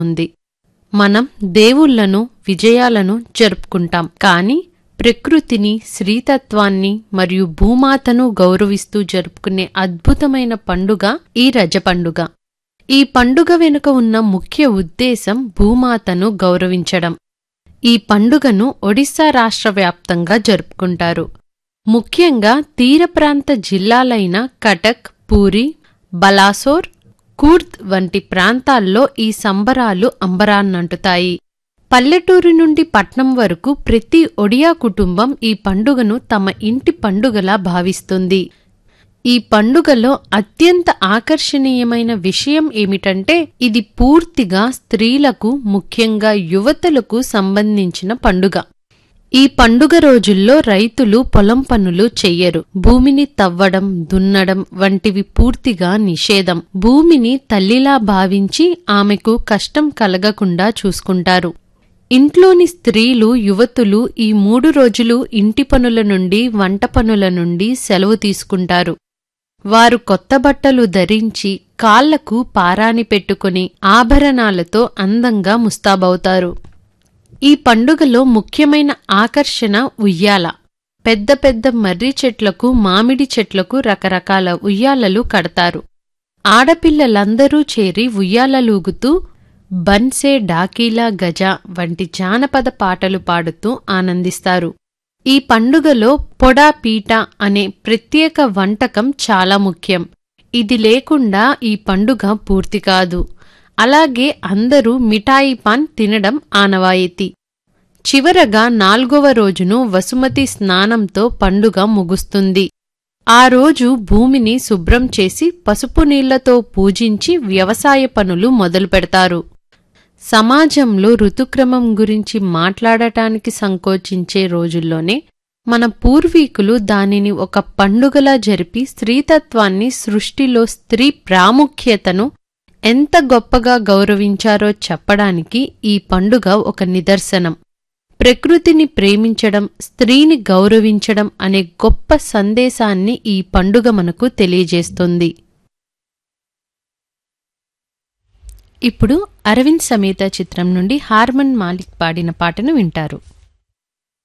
ఉంది మనం దేవుళ్లను విజయాలను జరుపుకుంటాం కాని ప్రకృతిని శ్రీతత్వాన్ని మరియు భూమాతను గౌరవిస్తూ జరుపుకునే అద్భుతమైన పండుగ ఈ రజ పండుగ ఈ పండుగ వెనుక ఉన్న ముఖ్య ఉద్దేశం భూమాతను గౌరవించడం ఈ పండుగను ఒడిశా రాష్ట్ర వ్యాప్తంగా జరుపుకుంటారు ముఖ్యంగా తీర ప్రాంత జిల్లాలైన కటక్ పూరి బలాసోర్ కూర్ద్ వంటి ప్రాంతాల్లో ఈ సంబరాలు అంబరాన్నంటుతాయి పల్లెటూరు నుండి పట్నం వరకు ప్రతి ఒడియా కుటుంబం ఈ పండుగను తమ ఇంటి పండుగలా భావిస్తుంది ఈ పండుగలో అత్యంత ఆకర్షణీయమైన విషయం ఏమిటంటే ఇది పూర్తిగా స్త్రీలకు ముఖ్యంగా యువతలకు సంబంధించిన పండుగ ఈ పండుగ రోజుల్లో రైతులు పొలం పనులు చెయ్యరు భూమిని తవ్వడం దున్నడం వంటివి పూర్తిగా నిషేధం భూమిని తల్లిలా భావించి ఆమెకు కష్టం కలగకుండా చూసుకుంటారు ఇంట్లోని స్త్రీలు యువతులు ఈ మూడు రోజులు ఇంటి పనుల నుండి వంట పనుల నుండి సెలవు తీసుకుంటారు వారు కొత్త బట్టలు ధరించి కాళ్లకు పారాని పెట్టుకుని ఆభరణాలతో అందంగా ముస్తాబవుతారు ఈ పండుగలో ముఖ్యమైన ఆకర్షణ ఉయ్యాల పెద్ద పెద్ద మర్రి చెట్లకు మామిడి చెట్లకు రకరకాల ఉయ్యాలలు కడతారు ఆడపిల్లలందరూ చేరి ఉయ్యాలలూగుతూ బన్సే డాకీలా గజ వంటి జానపద పాటలు పాడుతూ ఆనందిస్తారు ఈ పండుగలో పొడా పీట అనే ప్రత్యేక వంటకం చాలా ముఖ్యం ఇది లేకుండా ఈ పండుగ పూర్తి కాదు అలాగే అందరూ మిఠాయి పాన్ తినడం ఆనవాయితీ చివరగా నాల్గవ రోజును వసుమతి స్నానంతో పండుగ ముగుస్తుంది ఆ రోజు భూమిని శుభ్రం చేసి పసుపు నీళ్లతో పూజించి వ్యవసాయ పనులు మొదలుపెడతారు సమాజంలో ఋతుక్రమం గురించి మాట్లాడటానికి సంకోచించే రోజుల్లోనే మన పూర్వీకులు దానిని ఒక పండుగలా జరిపి స్త్రీతత్వాన్ని సృష్టిలో స్త్రీ ప్రాముఖ్యతను ఎంత గొప్పగా గౌరవించారో చెప్పడానికి ఈ పండుగ ఒక నిదర్శనం ప్రకృతిని ప్రేమించడం స్త్రీని గౌరవించడం అనే గొప్ప సందేశాన్ని ఈ పండుగ మనకు తెలియజేస్తుంది ఇప్పుడు అరవింద్ సమేత చిత్రం నుండి హార్మన్ మాలిక్ పాడిన పాటను వింటారు